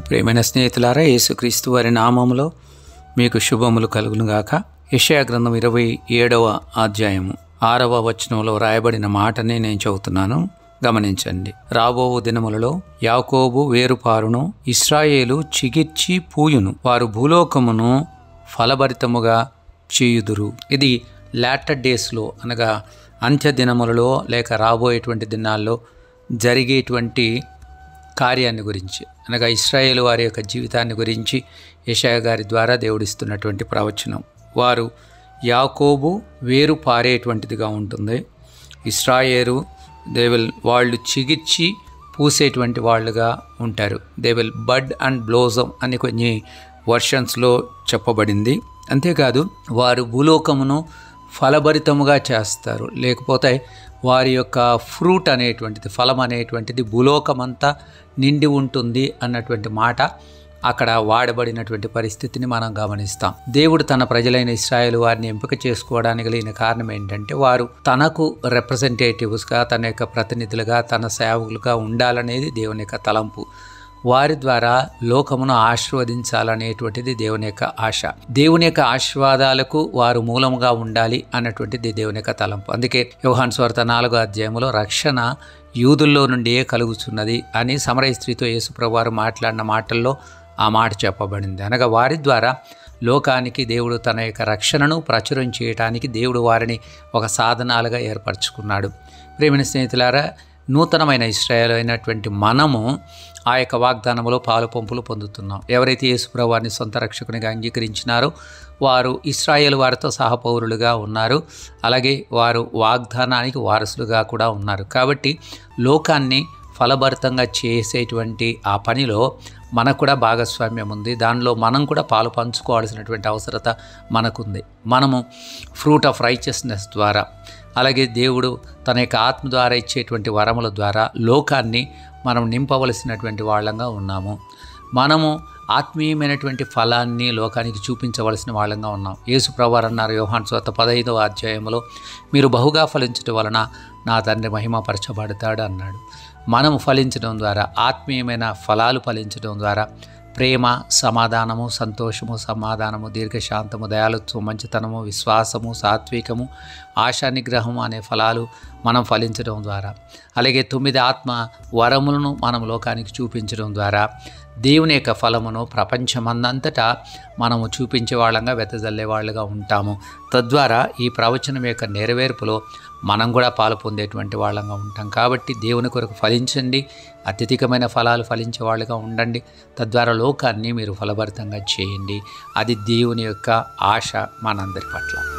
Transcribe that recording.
ప్రేమైన స్నేహితులారా యేసుక్రీస్తు వారి నామములో మీకు శుభములు కలుగునుగాక యెషయా గ్రంథం ఇరవై ఏడవ అధ్యాయము ఆరవ వచనంలో రాయబడిన మాటనే నేను చెబుతున్నాను గమనించండి రాబో దినములలో యాకోబు వేరుపారును ఇస్రాయేలు చిగిర్చి పూయును వారు భూలోకమును ఫలభరితముగా చేయుదురు ఇది లాటర్ డేస్లో అనగా అంత్య దినములలో లేక రాబోయేటువంటి దినాల్లో జరిగేటువంటి కార్యాన్ని గురించి అనగా ఇస్రాయేల్ వారి యొక్క జీవితాన్ని గురించి యెషయా గారి ద్వారా దేవుడిస్తున్నటువంటి ప్రవచనం వారు యాకోబు వేరు పారేటువంటిదిగా ఉంటుంది ఇస్రాయేలు దే విల్ వాళ్ళు చిగిర్చి పూసేటువంటి వాళ్ళుగా ఉంటారు they will bud and blossom అని కొన్ని వర్షన్స్లో చెప్పబడింది అంతేకాదు వారు భూలోకమును ఫలభరితముగా చేస్తారు లేకపోతే వారి యొక్క ఫ్రూట్ అనేటువంటిది ఫలం అనేటువంటిది భూలోకమంతా నిండి ఉంటుంది అన్నటువంటి మాట అక్కడ వాడబడినటువంటి పరిస్థితిని మనం గమనిస్తాం దేవుడు తన ప్రజలైన ఇస్రాయేల్ వారిని ఎంపిక చేసుకోవడానికి కలిగిన కారణం ఏంటంటే వారు తనకు రిప్రజెంటేటివ్స్గా తన యొక్క ప్రతినిధులుగా తన సేవకులుగా ఉండాలనేది దేవుని యొక్క తలంపు వారి ద్వారా లోకమును ఆశీర్వదించాలనేటువంటిది దేవుని యొక్క ఆశ దేవుని యొక్క ఆశీర్వాదాలకు వారు మూలముగా ఉండాలి అన్నటువంటిది దేవుని యొక్క తలంపు అందుకే యోహాన్ స్వార్థ నాలుగో అధ్యాయంలో రక్షణ యూదుల్లో నుండియే కలుగుతున్నది అని సమరయ స్త్రీతో యేసుప్రభువారు మాట్లాడిన మాటల్లో ఆ మాట చెప్పబడింది అనగా వారి ద్వారా లోకానికి దేవుడు తన యొక్క రక్షణను ప్రచురం చేయడానికి దేవుడు వారిని ఒక సాధనాలుగా ఏర్పరచుకున్నాడు ప్రేమిన స్నేహితులారా నూతనమైన ఇస్రాయల్ అయినటువంటి మనము ఆ యొక్క వాగ్దానంలో పాలు పంపులు పొందుతున్నాం ఎవరైతే యేసుప్రభు వారిని సొంత రక్షకునిగా అంగీకరించినారో వారు ఇస్రాయేల్ వారితో సహపౌరులుగా ఉన్నారు అలాగే వారు వాగ్దానానికి వారసులుగా కూడా ఉన్నారు కాబట్టి లోకాన్ని ఫలభరితంగా చేసేటువంటి ఆ పనిలో మనకు కూడా భాగస్వామ్యం ఉంది దానిలో మనం కూడా పాలు పంచుకోవాల్సినటువంటి అవసరత మనకుంది మనము ఫ్రూట్ ఆఫ్ రైచియస్నెస్ ద్వారా అలాగే దేవుడు తన యొక్క ఆత్మ ద్వారా ఇచ్చేటువంటి వరముల ద్వారా లోకాన్ని మనం నింపవలసినటువంటి వాళ్ళంగా ఉన్నాము మనము ఆత్మీయమైనటువంటి ఫలాన్ని లోకానికి చూపించవలసిన వాళ్ళంగా ఉన్నాం యేసు ప్రవారు అన్నారు యోహాన్ స్వత పదహైదవ అధ్యాయంలో మీరు బహుగా ఫలించడం వలన నా తండ్రి మహిమపరచబడతాడు అన్నాడు మనము ఫలించడం ద్వారా ఆత్మీయమైన ఫలాలు ఫలించడం ద్వారా ప్రేమ సమాధానము సంతోషము సమాధానము దీర్ఘశాంతము దయాలుత్వం మంచితనము విశ్వాసము సాత్వికము ఆశా నిగ్రహము అనే ఫలాలు మనం ఫలించడం ద్వారా అలాగే తొమ్మిది ఆత్మ వరములను మనం లోకానికి చూపించడం ద్వారా దేవుని యొక్క ఫలమును ప్రపంచమందంతటా మనము చూపించే వాళ్ళంగా వెతజల్లే వాళ్ళుగా ఉంటాము తద్వారా ఈ ప్రవచనం యొక్క నెరవేర్పులో మనం కూడా పాలు పొందేటువంటి వాళ్ళంగా ఉంటాం కాబట్టి దేవుని కొరకు ఫలించండి అత్యధికమైన ఫలాలు ఫలించే వాళ్ళుగా ఉండండి తద్వారా లోకాన్ని మీరు ఫలభరితంగా చేయండి అది దేవుని యొక్క ఆశ మనందరి పట్ల